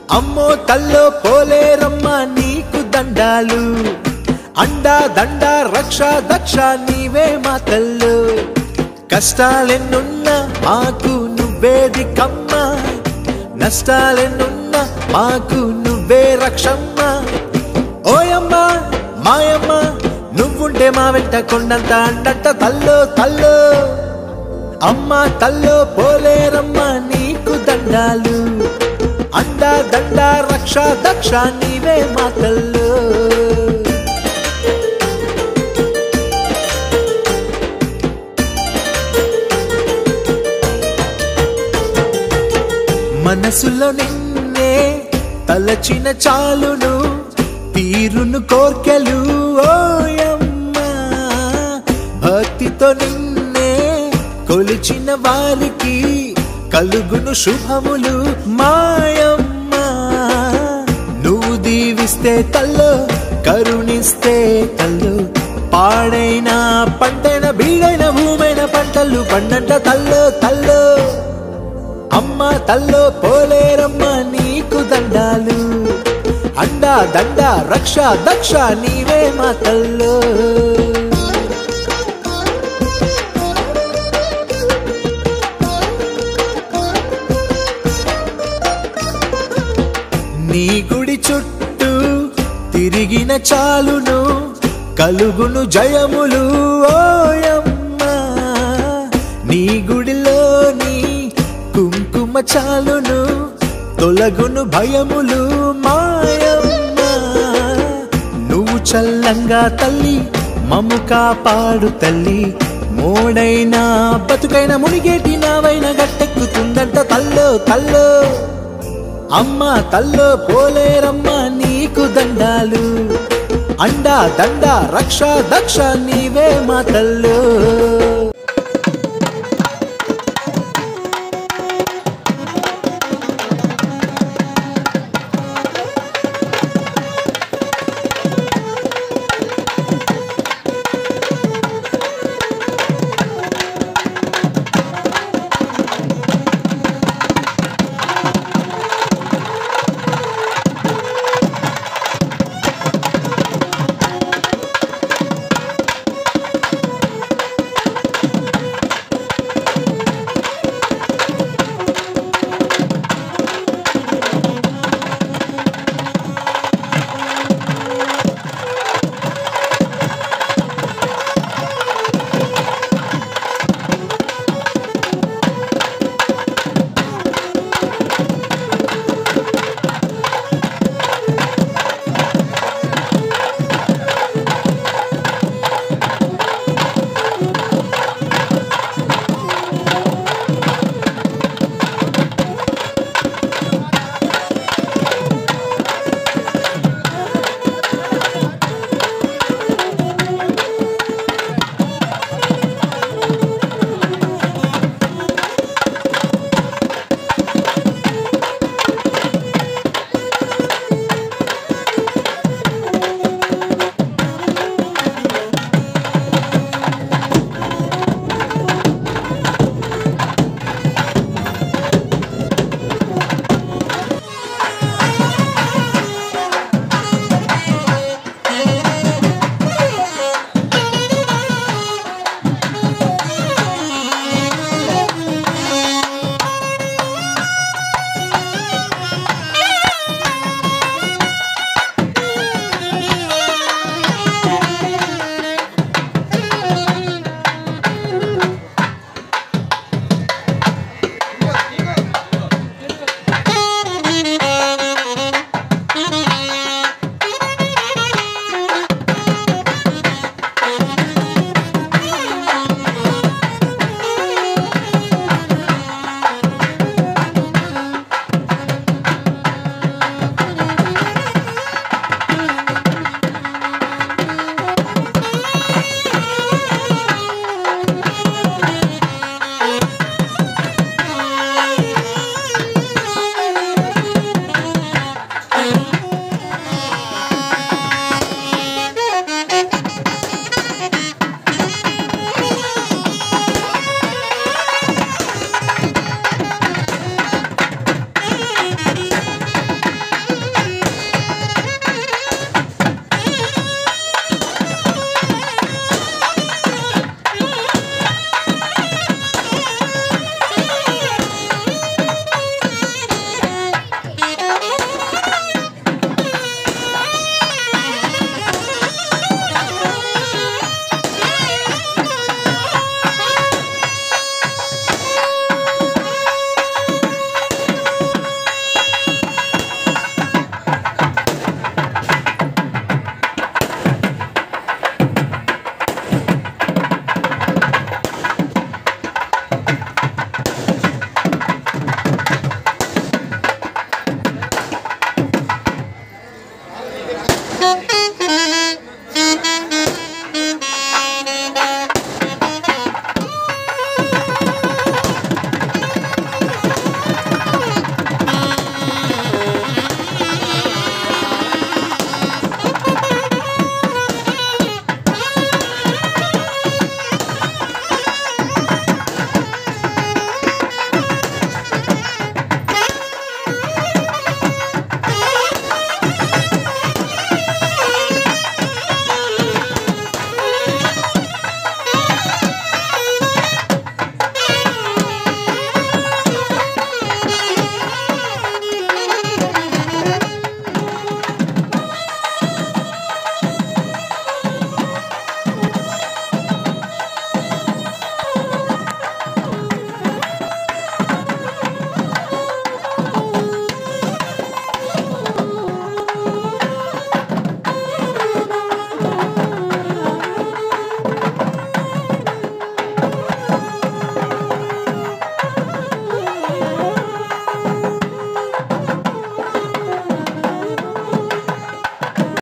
అమ్మో తల్లో పోలేరమ్మ నీకు దండాలు అండా దండ రక్ష దక్ష నీవే మా తల్లు కష్టాలెన్నున్నా మాకు నువ్వేది కమ్మ నష్టాలెన్నున్నా మాకు నువ్వే రక్షమ్మ ఓయమ్మ మాయమ్మ నువ్వుంటే మా వెంట కొండంత అండట తల్లో తల్లో అమ్మ తల్లో పోలేరమ్మ నీకు దండాలు అండా దండ రక్ష దక్ష నీవే మా తల్లు మనసులో నిన్నే తలచిన చాలును తీరును కోర్కెలు ఓయమ్మా భక్తితో నిన్నే కొలిచిన వారికి కలుగును శుభములు మాయమ్మా నువ్వు దీవిస్తే తల్లో కరుణిస్తే తల్లు పాడైన పంటైన బీడైన భూమైన పంటలు పండంట తల్లో తల్లో అమ్మ తల్లో పోలేరమ్మ నీకు దండాలు అండా దండ రక్ష దక్ష నీవే మా తల్లో నీ గుడి చుట్టూ తిరిగిన చాలును కలుగును జయములు ఓయమ్మా నీ గుడిలోని కుంకుమ చాలును తొలగును భయములు మాయమ్మ నువ్వు చల్లంగా తల్లి మమ్ము కాపాడు తల్లి మోడైనా బతుకైన మునిగేటి నావైన గట్టెక్కుతుందంట తల్లో తల్లో అమ్మ తల్లో పోలేరమ్మ నీకు దండాలు అండా దండ రక్ష దక్ష నీవే మా తల్లో